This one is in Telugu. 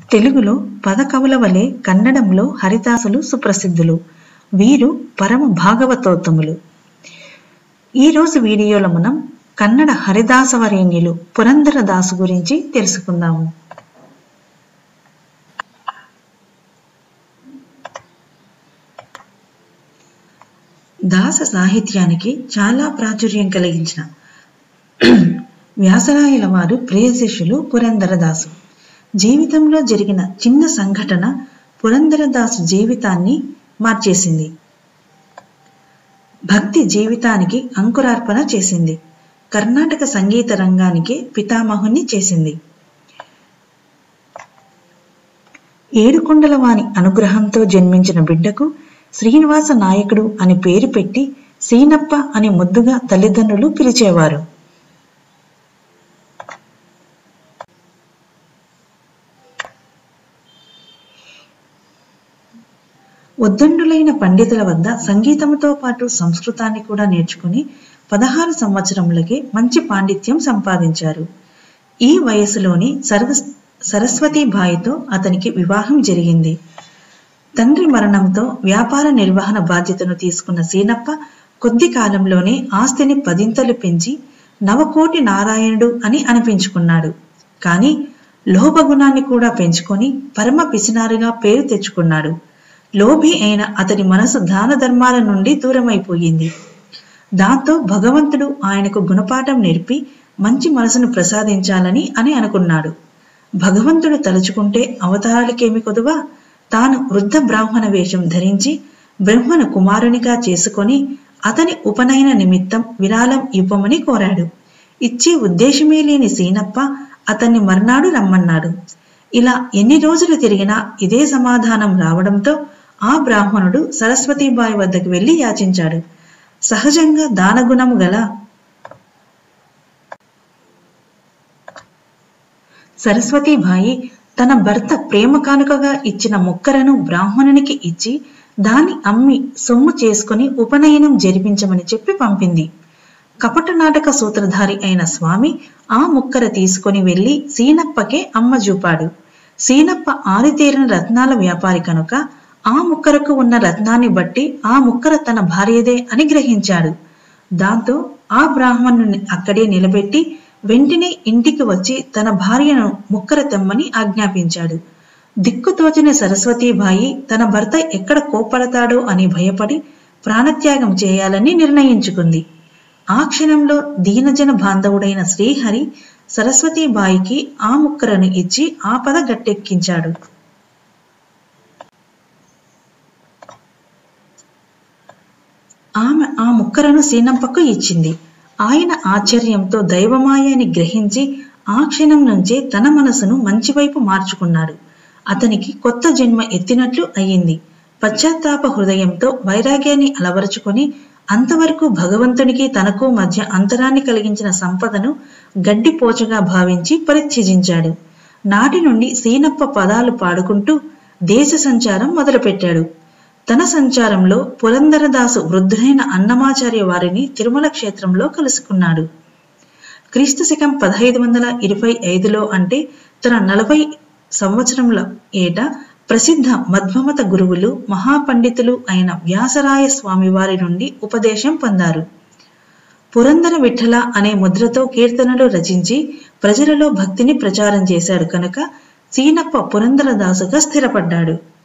తెలుగులో పద కవుల వలె కన్నడంలో హరిదాసులు సుప్రసిద్ధులు వీరు పరమ భాగవతోత్తములు ఈరోజు వీడియోలో మనం కన్నడ హరిదాసవరేణ్యులు పురంధరదాసు గురించి తెలుసుకుందాము దాస సాహిత్యానికి చాలా ప్రాచుర్యం కలిగించిన వ్యాసరాయల వారు ప్రియశిష్యులు పురంధరదాసు జీవితంలో జరిగిన చిన్న సంఘటన పురంధరదాసు జీవితాన్ని మార్చేసింది భక్తి జీవితానికి అంకురార్పణ చేసింది కర్ణాటక సంగీత రంగానికి పితామహుని చేసింది ఏడుకొండల వాని అనుగ్రహంతో జన్మించిన బిడ్డకు శ్రీనివాస నాయకుడు అని పేరు పెట్టి సీనప్ప అని ముద్దుగా తల్లిదండ్రులు పిలిచేవారు ఉద్దండులైన పండితుల వద్ద సంగీతంతో పాటు సంస్కృతాన్ని కూడా నేర్చుకుని పదహారు సంవత్సరములకే మంచి పాండిత్యం సంపాదించారు ఈ వయసులోని సర్వ సరస్వతీబాయితో అతనికి వివాహం జరిగింది తండ్రి మరణంతో వ్యాపార నిర్వహణ బాధ్యతను తీసుకున్న సీనప్ప కొద్ది కాలంలోనే ఆస్తిని పదింతలు పెంచి నవకోటి నారాయణుడు అని అనిపించుకున్నాడు కానీ లోభగుణాన్ని కూడా పెంచుకొని పరమ పిసినారుగా పేరు తెచ్చుకున్నాడు లోభి అయిన అతని మనసు దాన ధర్మాల నుండి దూరమైపోయింది దాంతో భగవంతుడు ఆయనకు గుణపాఠం నేర్పి మంచి మనసును ప్రసాదించాలని అని అనుకున్నాడు భగవంతుడు తలుచుకుంటే అవతారాలకేమి కొదువా తాను వృద్ధ బ్రాహ్మణ వేషం ధరించి బ్రహ్మను కుమారునిగా చేసుకొని అతని ఉపనయన నిమిత్తం విరాళం ఇవ్వమని కోరాడు ఇచ్చే ఉద్దేశమే లేని సీనప్ప అతన్ని మర్నాడు రమ్మన్నాడు ఇలా ఎన్ని రోజులు తిరిగినా ఇదే సమాధానం రావడంతో ఆ బ్రాహ్మణుడు సరస్వతీబాయి వద్దకు వెళ్లి యాచించాడు సహజంగా దానగుణము గల సరస్వతీబాయి తన భర్త ప్రేమ కానుకగా ఇచ్చిన ముక్కరను బ్రాహ్మణునికి ఇచ్చి దాన్ని అమ్మి సొమ్ము చేసుకుని ఉపనయనం జరిపించమని చెప్పి పంపింది కపట నాటక సూత్రధారి అయిన స్వామి ఆ ముక్కర తీసుకుని వెళ్లి సీనప్పకే అమ్మ చూపాడు సీనప్ప ఆరితేరిన రత్నాల వ్యాపారి కనుక ఆ ముక్కరకు ఉన్న రత్నాన్ని బట్టి ఆ ముక్కర తన భార్యదే అని గ్రహించాడు దాంతో ఆ బ్రాహ్మణుని అక్కడే నిలబెట్టి వెంటనే ఇంటికి వచ్చి తన భార్యను ముక్కర తెమ్మని ఆజ్ఞాపించాడు దిక్కుతోచని సరస్వతీబాయి తన భర్త ఎక్కడ కోప్పడతాడో అని భయపడి ప్రాణత్యాగం చేయాలని నిర్ణయించుకుంది ఆ క్షణంలో దీనజన బాంధవుడైన శ్రీహరి సరస్వతీబాయికి ఆ ముక్కరను ఇచ్చి ఆపద గట్టెక్కించాడు ఆమె ఆ ముక్కరను సీనప్పకు ఇచ్చింది ఆయన ఆశ్చర్యంతో దైవమాయాన్ని గ్రహించి ఆ క్షణం నుంచే తన మనసును మంచివైపు మార్చుకున్నాడు అతనికి కొత్త జన్మ ఎత్తినట్లు అయ్యింది పశ్చాత్తాప హృదయంతో వైరాగ్యాన్ని అలవరుచుకొని అంతవరకు భగవంతునికి తనకు మధ్య అంతరాన్ని కలిగించిన సంపదను గడ్డిపోచగా భావించి పరిత్యజించాడు నాటి నుండి సీనప్ప పదాలు పాడుకుంటూ దేశ సంచారం మొదలుపెట్టాడు తన సంచారంలో పురంధరదాసు వృద్ధుడైన అన్నమాచార్య వారిని తిరుమల క్షేత్రంలో కలుసుకున్నాడు క్రీస్తు శకం పదహైదు వందల ఇరవై ఐదులో అంటే తన నలభై సంవత్సరముల ఏట ప్రసిద్ధ మధ్వమత గురువులు మహాపండితులు అయిన వ్యాసరాయ స్వామి వారి నుండి ఉపదేశం పొందారు పురందర విఠల అనే ముద్రతో కీర్తనలు రచించి ప్రజలలో భక్తిని ప్రచారం చేశాడు కనుక సీనప్ప పురందరదాసుగా స్థిరపడ్డాడు